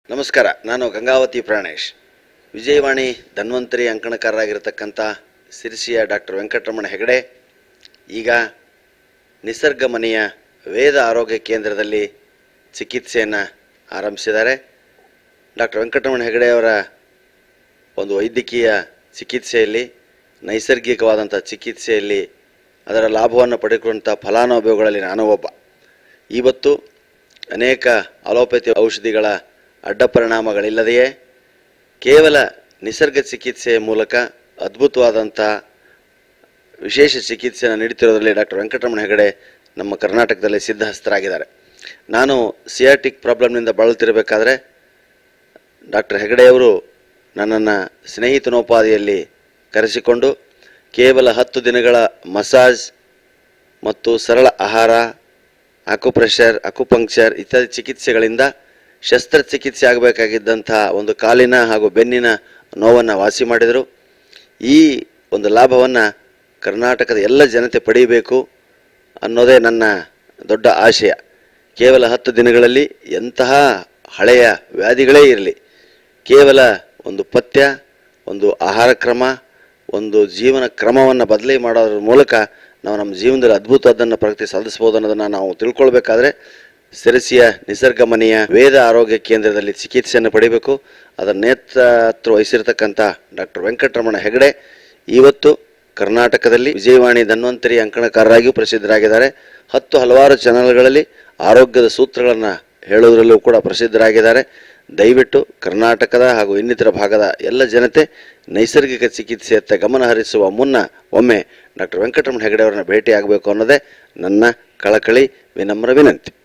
ನಮಸ್ಕಾರ ನಾನು ಗಂಗಾವತಿ ಪ್ರಾಣೇಶ್ ವಿಜಯವಾಣಿ ಧನ್ವಂತರಿ ಅಂಕಣಕಾರರಾಗಿರ್ತಕ್ಕಂಥ ಸಿರಿಸಿಯ ಡಾಕ್ಟರ್ ವೆಂಕಟರಮಣ ಹೆಗಡೆ ಈಗ ನಿಸರ್ಗ ಮನೆಯ ವೇದ ಆರೋಗ್ಯ ಕೇಂದ್ರದಲ್ಲಿ ಚಿಕಿತ್ಸೆಯನ್ನು ಆರಂಭಿಸಿದ್ದಾರೆ ಡಾಕ್ಟರ್ ವೆಂಕಟರಮಣ ಹೆಗಡೆ ಅವರ ಒಂದು ವೈದ್ಯಕೀಯ ಚಿಕಿತ್ಸೆಯಲ್ಲಿ ನೈಸರ್ಗಿಕವಾದಂಥ ಚಿಕಿತ್ಸೆಯಲ್ಲಿ ಅದರ ಲಾಭವನ್ನು ಪಡೆದುಕೊಂಥ ಫಲಾನುಭವಿಗಳಲ್ಲಿ ನಾನು ಒಬ್ಬ ಇವತ್ತು ಅನೇಕ ಅಲೋಪತಿ ಔಷಧಿಗಳ ಅಡ್ಡ ಪರಿಣಾಮಗಳಿಲ್ಲದೆಯೇ ಕೇವಲ ನಿಸರ್ಗ ಚಿಕಿತ್ಸೆಯ ಮೂಲಕ ಅದ್ಭುತವಾದಂಥ ವಿಶೇಷ ಚಿಕಿತ್ಸೆಯನ್ನು ನೀಡುತ್ತಿರೋದರಲ್ಲಿ ಡಾಕ್ಟರ್ ವೆಂಕಟರಮಣ ಹೆಗಡೆ ನಮ್ಮ ಕರ್ನಾಟಕದಲ್ಲಿ ಸಿದ್ಧಹಸ್ತರಾಗಿದ್ದಾರೆ ನಾನು ಸಿಯಾಟಿಕ್ ಪ್ರಾಬ್ಲಮ್ನಿಂದ ಬಳಲ್ತಿರಬೇಕಾದ್ರೆ ಡಾಕ್ಟರ್ ಹೆಗಡೆಯವರು ನನ್ನನ್ನು ಸ್ನೇಹಿತನೋಪಾದಿಯಲ್ಲಿ ಕರೆಸಿಕೊಂಡು ಕೇವಲ ಹತ್ತು ದಿನಗಳ ಮಸಾಜ್ ಮತ್ತು ಸರಳ ಆಹಾರ ಅಕುಪ್ರೆಷರ್ ಅಕುಪಂಕ್ಚರ್ ಇತ್ಯಾದಿ ಚಿಕಿತ್ಸೆಗಳಿಂದ ಶಸ್ತ್ರಚಿಕಿತ್ಸೆ ಆಗಬೇಕಾಗಿದ್ದಂಥ ಒಂದು ಕಾಲಿನ ಹಾಗೂ ಬೆನ್ನಿನ ನೋವನ್ನು ವಾಸಿ ಮಾಡಿದರು ಈ ಒಂದು ಲಾಭವನ್ನು ಕರ್ನಾಟಕದ ಎಲ್ಲ ಜನತೆ ಪಡೆಯಬೇಕು ಅನ್ನೋದೇ ನನ್ನ ದೊಡ್ಡ ಆಶಯ ಕೇವಲ ಹತ್ತು ದಿನಗಳಲ್ಲಿ ಎಂತಹ ಹಳೆಯ ವ್ಯಾಧಿಗಳೇ ಇರಲಿ ಕೇವಲ ಒಂದು ಪಥ್ಯ ಒಂದು ಆಹಾರ ಕ್ರಮ ಒಂದು ಜೀವನ ಕ್ರಮವನ್ನು ಬದಲಿ ಮಾಡೋದ್ರ ಮೂಲಕ ನಾವು ನಮ್ಮ ಜೀವನದಲ್ಲಿ ಅದ್ಭುತವಾದನ್ನು ಪ್ರಗತಿ ಸಾಧಿಸ್ಬೋದು ಅನ್ನೋದನ್ನು ನಾವು ತಿಳ್ಕೊಳ್ಬೇಕಾದ್ರೆ ಸಿರಸಿಯ ನಿಸರ್ಗ ಮನೆಯ ವೇದ ಆರೋಗ್ಯ ಕೇಂದ್ರದಲ್ಲಿ ಚಿಕಿತ್ಸೆಯನ್ನು ಪಡಿಬೇಕು ಅದರ ನೇತೃತ್ವ ವಹಿಸಿರ್ತಕ್ಕಂಥ ಡಾಕ್ಟರ್ ವೆಂಕಟರಮಣ ಹೆಗಡೆ ಇವತ್ತು ಕರ್ನಾಟಕದಲ್ಲಿ ವಿಜಯವಾಣಿ ಧನ್ವಂತರಿ ಅಂಕಣಕಾರರಾಗಿಯೂ ಪ್ರಸಿದ್ಧರಾಗಿದ್ದಾರೆ ಹತ್ತು ಹಲವಾರು ಚಾನಲ್ಗಳಲ್ಲಿ ಆರೋಗ್ಯದ ಸೂತ್ರಗಳನ್ನು ಹೇಳೋದ್ರಲ್ಲೂ ಕೂಡ ಪ್ರಸಿದ್ಧರಾಗಿದ್ದಾರೆ ದಯವಿಟ್ಟು ಕರ್ನಾಟಕದ ಹಾಗೂ ಇನ್ನಿತರ ಭಾಗದ ಎಲ್ಲ ಜನತೆ ನೈಸರ್ಗಿಕ ಚಿಕಿತ್ಸೆಯತ್ತ ಗಮನ ಹರಿಸುವ ಮುನ್ನ ಒಮ್ಮೆ ಡಾಕ್ಟರ್ ವೆಂಕಟರಮಣ ಹೆಗಡೆ ಅವರನ್ನ ಭೇಟಿಯಾಗಬೇಕು ಅನ್ನೋದೇ ನನ್ನ ಕಳಕಳಿ ವಿನಮ್ರ ವಿನಂತಿ